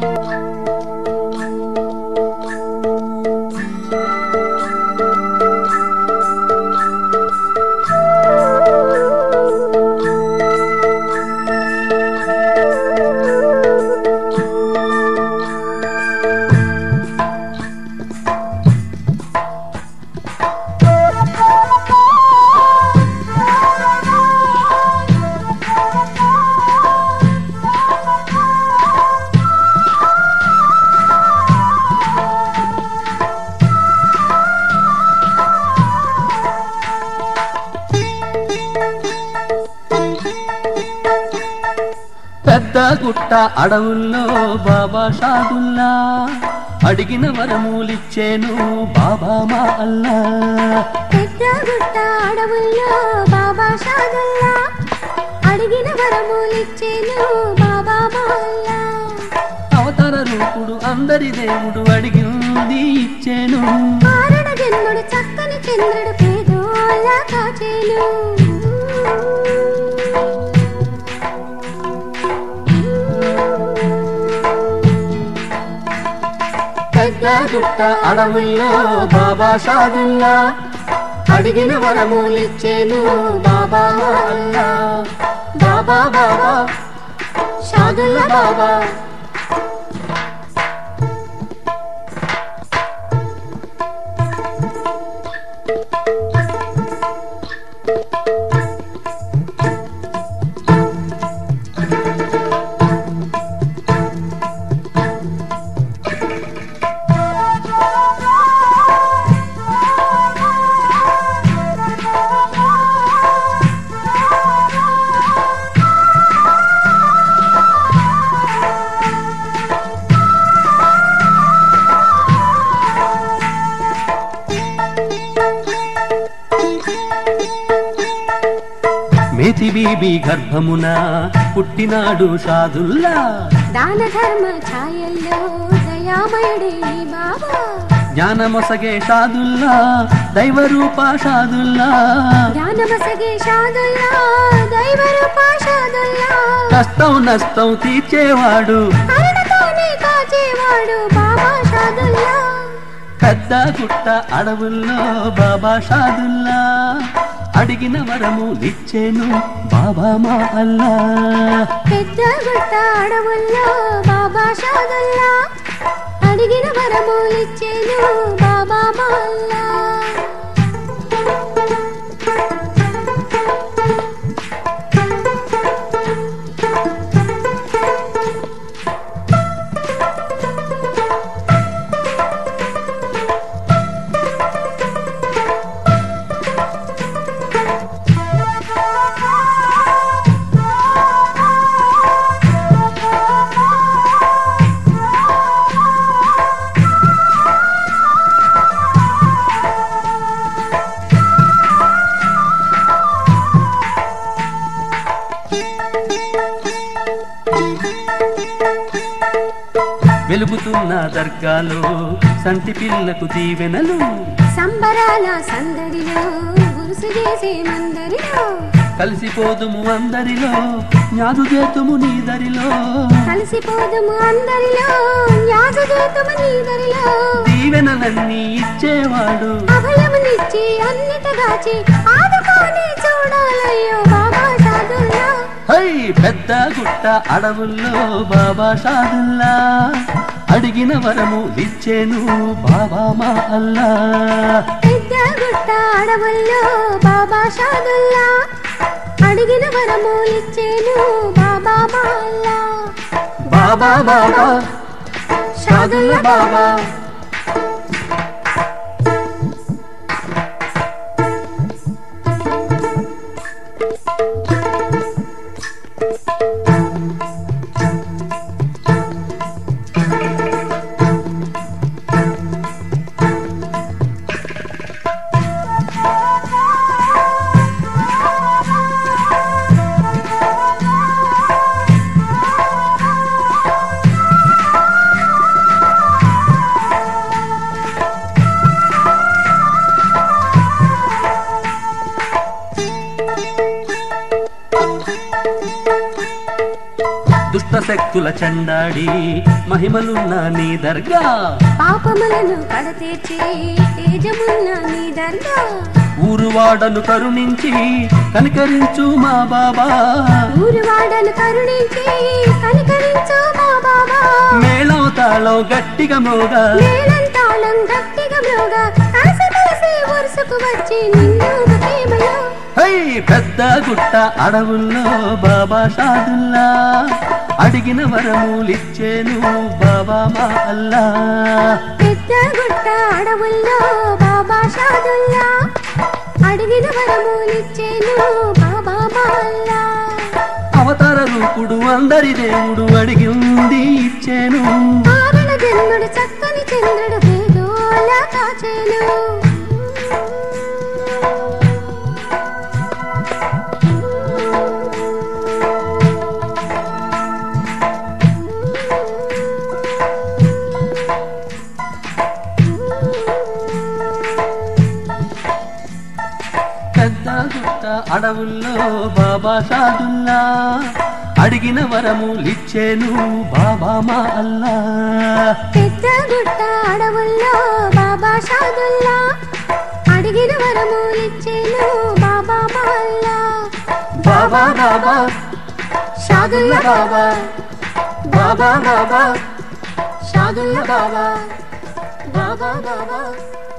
పెద్ద గుట్ట అడవుల్లో బాబా షాదుల్లా అడిగిన వరములిచ్చేను బాబా మా అల్లా పెద్ద గుట్ట అడవుల్లో బాబా షాదుల్లా అడిగిన వరములిచ్చేను బాబా మాల్లా అవతార రూపుడు అందరి దేవుడు అడిగింది ఇచ్చేను కారణ జన్ముడు చక్కని చంద్రుడు పేదోళ్ళ కాచేను పెద్ద గుట్ట అడవుల్లో బాబా షాదుల్లా అడిగిన వరములిచ్చేను బాబా మా అల్లా బాబా బాబా షాదుల్లా బాబా మేతి బీబీ గర్భమున పుట్టినాడు షాదుల్లా దాన ధర్మ ఛాయల్లో దయామయుడే ఈ బాబా జ్ఞానమొసగే షాదుల్లా దైవరూప షాదుల్లా జ్ఞానమసగే షాదుల్లా దైవరూప షాదుల్లా కష్టం నష్టం తీర్చేవాడు కరుణతోనే కాచేవాడు బాబా షాదుల్లా పెద్ద గుట్ట అడవుల్లో బాబా షాదుల్లా అడిగిన వరము ఇచ్చేను బాబా మా అల్లా పెద్ద గుట్ట అడవుల్లో బాబా షాదుల్లా అడిగిన వరము ఇచ్చేను బాబా మాల్లా వెలుగుతున్న దర్గాలో సంటి పిల్లకు దీవెనలు సంబరాల సందడిలో గురుసు చేసే మందరిలో కలిసిపోదుము అందరిలో జ్ఞాదు చేతుము నీదరిలో కలిసిపోదుము అందరిలో యాజదేతము నీదరిలో దీవెనలన్నీ ఇచ్చేవాడు అభయమునిచ్చి అన్నిటగాచి ఆదుకొని చూడాలయ్యో బాబా షాదుల్లా హై పెద్ద గుట్ట అడవుల్లో బాబా షాదుల్లా అడిగిన వరము ఇచ్చేను బాబా మా అల్లా పెద్ద గుట్ట అడవుల్లో బాబా షాదుల్లా అడిగిన వరము ఇచ్చేను బాబా మాల్లా బాబా బాబా షాదుల్లా బాబా శక్తుల చండాడి మహిమలున్న నీ దర్గా పాపములను కడతీర్చి తేజమున్న నీ దర్గా ఊరువాడను కరుణించి కనికరించు మా బాబా ఊరువాడను కరుణించి కనికరించు మా బాబా మేళం తాళం గట్టిగా మోగా మేళంతాళం గట్టిగా మ్రోగా కలిసి కలిసి వరుసకు వచ్చి నిన్ను ప్రేమలో హై పెద్ద గుట్ట అడవుల్లో బాబా షాదుల్లా అడిగిన వరములిచ్చేను బాబా మా అల్లా పెద్ద గుట్ట అడవుల్లో బాబా షాదుల్లా అడిగిన వరములిచ్చేను బాబా మాల్లా అవతార రూపుడు అందరి దేవుడు అడిగింది ఇచ్చేను కారణ జన్ముడు చక్కని చంద్రుడు వేదోలా కాచేను పెద్ద గుట్ట అడవుల్లో బాబా షాదుల్లా అడిగిన వరములిచ్చేను బాబా మా అల్లా పెద్ద గుట్ట అడవుల్లో బాబా షాదుల్లా అడిగిన వరములిచ్చేను బాబా మాల్లా బాబా బాబా షాదుల్లా బాబా బాబా బాబా షాదుల్లా బాబా బాబా బాబా